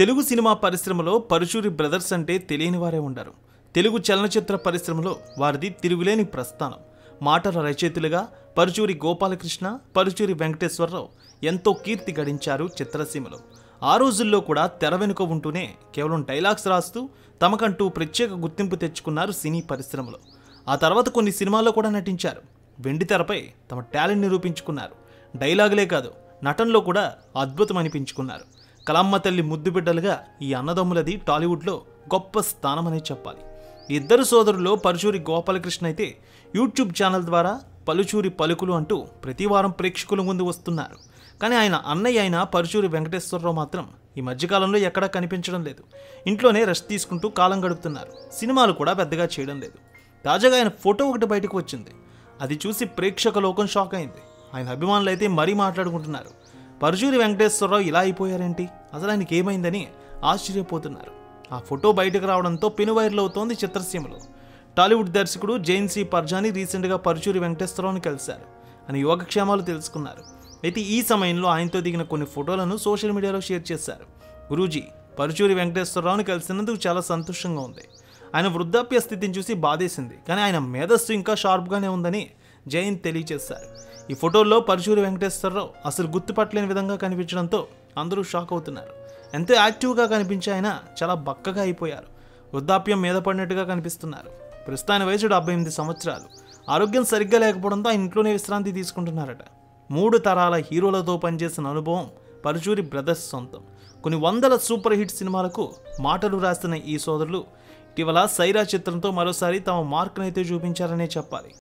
Telugu cinema పరిశ్రమలో Paruchuri brothers అంటే తెలియని వారే ఉండరు తెలుగు చలనచిత్ర పరిశ్రమలో వారిది తిరుగులేని ప్రస్థానం మాటల రచయితలుగా పరుచూరి గోపాలకృష్ణ పరుచూరి వెంకటేశ్వరరావు ఎంతో కీర్తి గడించారు చిత్రసీమలో ఆ రోజుల్లో కూడా తెర వెనుక ఉంటూనే కేవలం డైలాగ్స్ రాస్తూ తమకంటూ ప్రత్యేక గుర్తింపు తెచ్చుకున్నారు సినీ పరిశ్రమలో ఆ తర్వాత కొన్ని సినిమాల్లో కూడా నటించారు వెండి తెరపై తమ టాలెంట్ నిరూపించుకున్నారు డైలాగులే కాదు నటనలో కూడా అద్భుతం అనిపించుకున్నారు కలమ్మ తల్లి ముద్దు బిడ్డలుగా ఈ అన్నదమ్ములది టాలీవుడ్లో గొప్ప స్థానమనే చెప్పాలి ఈ ఇద్దరు సోదరుల్లో పరుచూరి గోపాలకృష్ణ అయితే యూట్యూబ్ ఛానల్ ద్వారా పలుచూరి పలుకులు అంటూ ప్రతి వారం ప్రేక్షకుల ముందు వస్తున్నారు కానీ ఆయన అన్నయ్య అయిన పరుచూరి వెంకటేశ్వరరావు మాత్రం ఈ మధ్యకాలంలో ఎక్కడా కనిపించడం లేదు ఇంట్లోనే రెస్ట్ తీసుకుంటూ కాలం గడుపుతున్నారు సినిమాలు కూడా పెద్దగా చేయడం లేదు తాజాగా ఆయన ఫోటో ఒకటి బయటకు వచ్చింది అది చూసి ప్రేక్షక లోకం షాక్ అయింది ఆయన అభిమానులు అయితే మరీ మాట్లాడుకుంటున్నారు పరుచూరి వెంకటేశ్వరరావు ఇలా అయిపోయారేంటి అసలు ఆయనకి ఏమైందని ఆశ్చర్యపోతున్నారు ఆ ఫోటో బయటకు రావడంతో పెను వైరల్ అవుతోంది చిత్రసీమలో టాలీవుడ్ దర్శకుడు జైన్ సి పర్జాని రీసెంట్గా పరుచూరి వెంకటేశ్వరరావుని కలిశారు అని యోగక్షేమాలు తెలుసుకున్నారు అయితే ఈ సమయంలో ఆయనతో దిగిన కొన్ని ఫోటోలను సోషల్ మీడియాలో షేర్ చేశారు గురూజీ పరుచూరి వెంకటేశ్వరరావుని కలిసినందుకు చాలా సంతోషంగా ఉంది ఆయన వృద్ధాప్య స్థితిని చూసి బాధేసింది కానీ ఆయన మేధస్సు ఇంకా షార్ప్గానే ఉందని జైన్ తెలియజేశారు ఈ ఫోటోల్లో పరుచూరి వెంకటేశ్వరరావు అసలు గుర్తుపట్టలేని విధంగా కనిపించడంతో అందరూ షాక్ అవుతున్నారు ఎంతో యాక్టివ్గా కనిపించే ఆయన చాలా బక్కగా అయిపోయారు వృద్ధాప్యం మీద పడినట్టుగా కనిపిస్తున్నారు ప్రస్తుతాని వయసు డెబ్బై ఎనిమిది సంవత్సరాలు ఆరోగ్యం సరిగ్గా లేకపోవడంతో ఆయన ఇంట్లోనే విశ్రాంతి తీసుకుంటున్నారట మూడు తరాల హీరోలతో పనిచేసిన అనుభవం పరుచూరి బ్రదర్స్ సొంతం కొన్ని వందల సూపర్ హిట్ సినిమాలకు మాటలు రాస్తున్న ఈ సోదరులు ఇటీవల సైరా చిత్రంతో మరోసారి తమ మార్కునైతే చూపించారనే చెప్పాలి